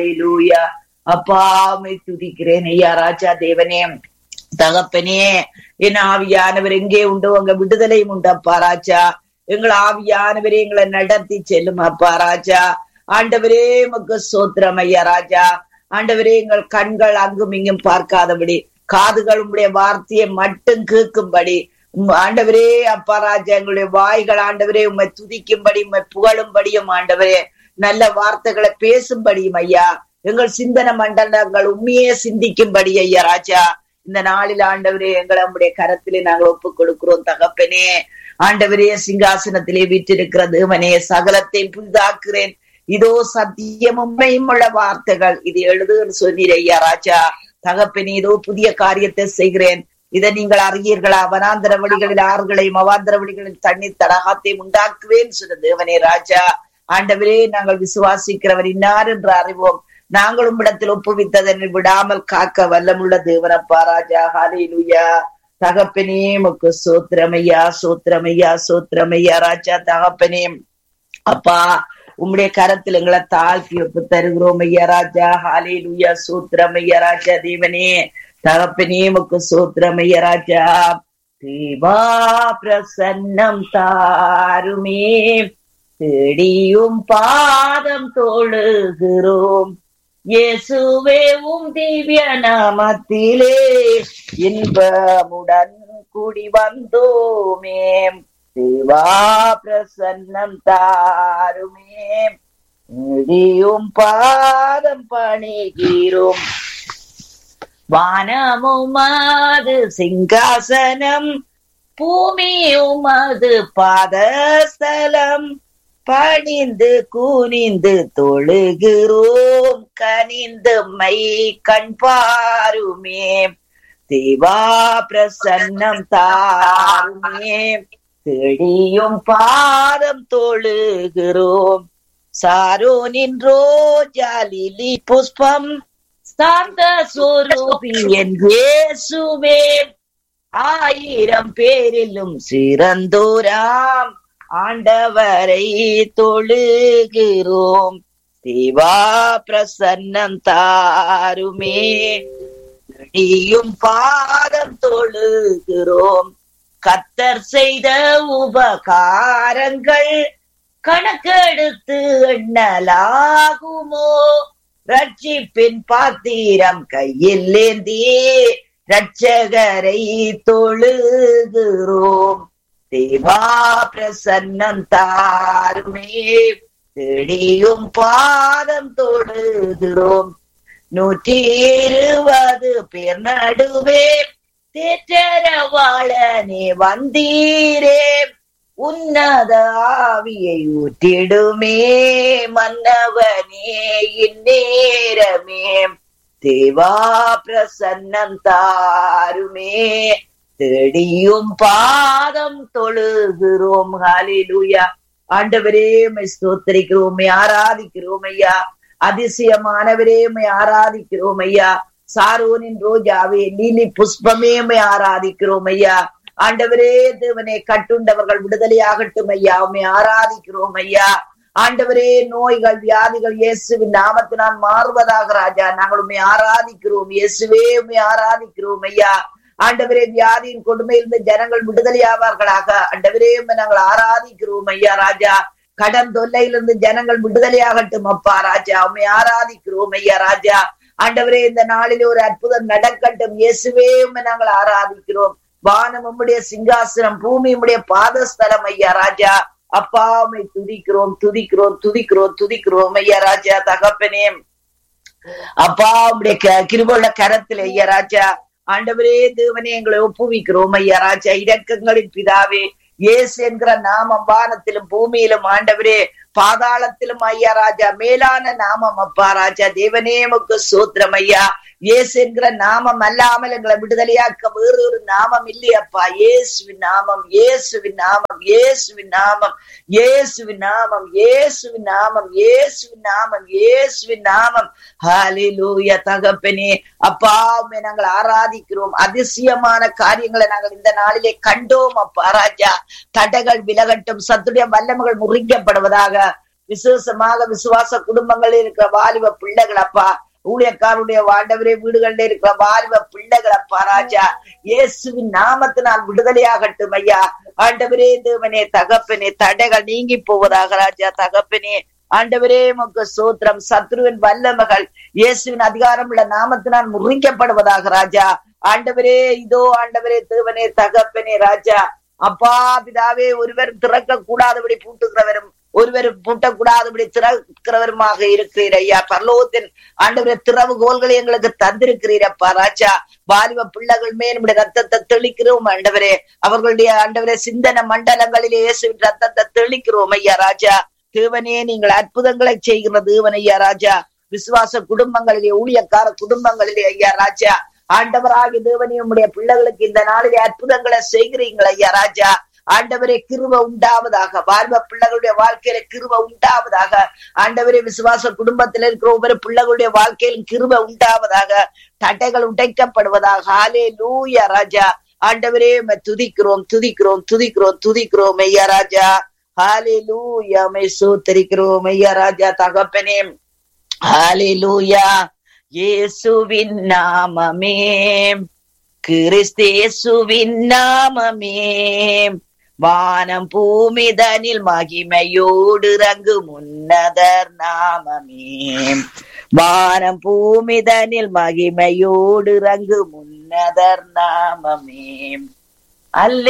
ஹalleluya அப்பா உம்மை துதிக்கிறேன் ஐயா ராஜா தேவனே தகப்பனே என் ஆவியானவர் எங்கே உண்டோ அங்க விடுதலையும் உண்டு அப்பா ராஜா எங்கள் ஆவியானவரே எங்களை நடத்தி செல்லும் அப்பா ராஜா ஆண்டவரே உமக்கு சோத்திரம் ஐயா ராஜா ஆண்டவரே எங்கள் கண்கள் அங்கும் இங்கும் பார்க்காதபடி காதுகள் உம்முடைய வார்த்தையை மட்டும் கேட்கும்படி உம் ஆண்டவரே அப்பா ராஜா எங்களுடைய வாய்கள் ஆண்டவரே உம்மை துதிக்கும்படி உம்மை புகழும்படியும் ஆண்டவரே நல்ல வார்த்தைகளை பேசும்படியும் ஐயா எங்கள் சிந்தன மண்டலங்கள் உண்மையே சிந்திக்கும்படி ஐயா ராஜா இந்த நாளில் ஆண்டவரே எங்களை உம்முடைய கரத்திலே நாங்கள் ஒப்புக் கொடுக்கிறோம் தகப்பனே ஆண்டவரே சிங்காசனத்திலே வீற்றிருக்கிற தேவனே சகலத்தை புதிதாக்குறேன் இதோ சத்தியம் உண்மையும் உள்ள வார்த்தைகள் இது எழுதுன்னு சொன்னீர் ஐயா ராஜா தகப்பனே இதோ புதிய காரியத்தை செய்கிறேன் இதை நீங்கள் அறியீர்களா வனாந்திர வழிகளில் ஆறுகளையும் அவாந்திர வழிகளில் தண்ணீர் தடாகத்தையும் உண்டாக்குவேன் சொன்ன தேவனே ராஜா ஆண்டவரே நாங்கள் விசுவாசிக்கிறவர் இன்னார் என்று அறிவோம் நாங்களும் இடத்தில் ஒப்புவித்ததனை விடாமல் காக்க வல்லமுள்ள தேவனப்பா ராஜா ஹalleluya தகப்பனே முக்கு சோத்திரமையா சோத்திரமையா சோத்திரமையா ராஜா தகப்பனே அப்பா உம்முடைய கரத்தில் எங்களை தாழ்த்தி ஒப்பு தருகிறோம் ஐயா ராஜா ஹalleluya சோத்திரமையா ராஜா தேவனே தகப்பனே முக்கு சோத்திரமையா ராஜா தேவா பிரசன்னம் தாருமே தேடியும் பாதம் தொழுகிறோம் இயேசுவே உம் திவ்ய நாமத்திலே இன்பமுடன் கூடி வந்தோமே தேவா பிரசன்னம் தாருமே தேடியும் பாதம் பணிகிறோம் வானமும் அது சிங்காசனம் பூமியும் அது பாதஸ்தலம் பணிந்து கூனிந்து தொழுகிறோம் கனிந்து மை கண் பாருமே தேவா பிரசன்னம் தாருமே தெளியும் பாதம் தொழுகிறோம் சாரோனின் ரோஜாலிலி புஷ்பம் சாந்த சொரூபி என் இயேசுவே ஆயிரம் பேரிலும் சிறந்தோராம் ஆண்டவரை தொழுகிறோம் சிவா பிரசன்னம் தாருமே இடியும் பாதம் தொழுகிறோம் கத்தர் செய்த உபகாரங்கள் கணக்கெடுத்து எண்ணலாகுமோ ரட்சிப்பின் பாத்திரம் கையில் ஏந்தி ரட்சகரை தொழுகிறோம் தேவா பிரசன்னம் தாருமே தெளியும் பாதம் தொழுகிறோம் நூற்றி இருபது பேர் நடுவே தேற்றரவாளனே வந்தீரே உன்னத ஆவியை ஊற்றிடுமே மன்னவனே இந்நேரமே தேவா பிரசன்னம் தாருமே தேடியும் பாதம் தொழுகிறோம் ஹalleluya ஆண்டவரே மை ஸ்தோத்திரிக்கிறோம் ஆராதிக்கிறோம் ஐயா அதிசயமானவரே மை ஆராதிக்கிறோம் ஐயா சாரோனின் ரோஜாவே நீலி புஷ்பமே மை ஆராதிக்கிறோம் ஐயா ஆண்டவரே தேவனே கட்டுண்டவர்கள் விடுதலையாகட்டும் ஐயா உண்மை ஆராதிக்கிறோம் ஐயா ஆண்டவரே நோய்கள் வியாதிகள் இயேசுவின் நாமத்தினால் மாறுவதாக ராஜா நாங்கள் உண்மை ஆராதிக்கிறோம் இயேசுவே உண்மை ஆராதிக்கிறோம் ஐயா ஆண்டவரே வியாதியின் கொடுமையிலிருந்து ஜனங்கள் விடுதலையாவார்களாக ஆண்டவரே உம்மை நாங்கள் ஆராதிக்கிறோம் ஐயா ராஜா கடன் தொல்லையிலிருந்து ஜனங்கள் விடுதலையாகட்டும் அப்பா ராஜா உண்மை ஆராதிக்கிறோம் ஐயா ராஜா ஆண்டவரே இந்த நாளிலே ஒரு அற்புதம் நடக்கட்டும் இயேசுவே உண்மை நாங்கள் ஆராதிக்கிறோம் வானம் உம்முடைய சிங்காசனம் பூமி உம்முடைய பாதஸ்தலம் ஐயா ராஜா அப்பா உம்மை துதிக்கிறோம் துதிக்கிறோம் துதிக்கிறோம் துதிக்கிறோம் ஐயா ராஜா தகப்பனே அப்பா உம்முடைய க- கிருபையுள்ள கரத்தில் ஐயா ராஜா ஆண்டவரே தேவனே எங்களை ஒப்புவிக்கிறோம் ஐயா ராஜா இரக்கங்களின் பிதாவே இயேசு என்கிற நாமம் வானத்திலும் பூமியிலும் ஆண்டவரே பாதாளத்திலும் ஐயா ராஜா மேலான நாமம் அப்பா ராஜா தேவனே உமக்கு சூத்திரம் ஐயா இயேசு என்கிற நாமம் அல்லாமல் எங்களை விடுதலையாக்க வேறொரு நாமம் இல்லையப்பா இயேசுவின் நாமம் இயேசுவின் நாமம் இயேசுவின் நாமம் இயேசுவின் நாமம் இயேசுவின் நாமம் இயேசுவின் நாமம் இயேசுவின் நாமம் ஹalleluya தகப்பனே அப்பா உம்மை நாங்கள் ஆராதிக்கிறோம் அதிசயமான காரியங்களை நாங்கள் இந்த நாளிலே கண்டோம் அப்பா ராஜா தடைகள் விலகட்டும் சத்துடைய வல்லமைகள் முறிக்கப்படுவதாக விசேஷமாக விசுவாச குடும்பங்களில் இருக்கிற வாலிப பிள்ளைகள் அப்பா ஊழியக்காருடைய ஆண்டவரே வீடுகளில் இருக்கிற வாலிப பிள்ளைகள் அப்பா ராஜா இயேசுவின் நாமத்தினால் விடுதலையாகட்டும் ஐயா ஆண்டவரே தேவனே தகப்பனே தடைகள் நீங்கி போவதாக ராஜா தகப்பனே ஆண்டவரே முக்கு சூத்திரம் சத்ருவின் வல்லமகள் இயேசுவின் அதிகாரம் உள்ள நாமத்தினால் முறிக்கப்படுவதாக ராஜா ஆண்டவரே இதோ ஆண்டவரே தேவனே தகப்பனே ராஜா அப்பா பிதாவே ஒருவர் திறக்க கூடாதபடி பூட்டுகிறவரும் ஒருவர் பூட்டக்கூடாதபடி திறக்கிறவருமாக இருக்கிறீர் ஐயா பரலோகத்தின் ஆண்டவரே திறவுகோல்களை எங்களுக்கு தந்திருக்கிறீரப்பா ராஜா வாலிப பிள்ளைகள் மேல் நம்முடைய ரத்தத்தை தெளிக்கிறோம் ஆண்டவரே அவர்களுடைய ஆண்டவரே சிந்தன மண்டலங்களிலே இயேசுவின் ரத்தத்தை தெளிக்கிறோம் ஐயா ராஜா தேவனே நீங்கள் அற்புதங்களை செய்கிற தேவன் ஐயா ராஜா விசுவாச குடும்பங்களிலே ஊழியக்கார குடும்பங்களிலே ஐயா ராஜா ஆண்டவராகி தேவனே உம்முடைய பிள்ளைகளுக்கு இந்த நாளிலே அற்புதங்களை செய்கிறீங்கள் ஐயா ராஜா ஆண்டவரே கிருப உண்டாவதாக வாழ்வ பிள்ளைகளுடைய வாழ்க்கையில கிருப உண்டாவதாக ஆண்டவரே விசுவாச குடும்பத்தில் இருக்கிற ஒவ்வொரு பிள்ளைகளுடைய வாழ்க்கையிலும் கிருப உண்டாவதாக தட்டைகள் உடைக்கப்படுவதாக ஆலே லூயா ராஜா ஆண்டவரே உம்மை துதிக்கிறோம் துதிக்கிறோம் துதிக்கிறோம் துதிக்கிறோம் ஐயா ராஜா ஹாலே லூயா மை சூத்தரிக்கிறோம் ஐயா ராஜா தகப்பனே ஹாலே லூயா இயேசுவின் நாமமே கிறிஸ்தேசுவின் நாமமே வானம் பூமிதனில் மகிமையோடு ரங்கு முன்னதர் நாமமே வானம் பூமிதனில் மகிமையோடு ரங்கு முன்னதர் நாமமே அல்லே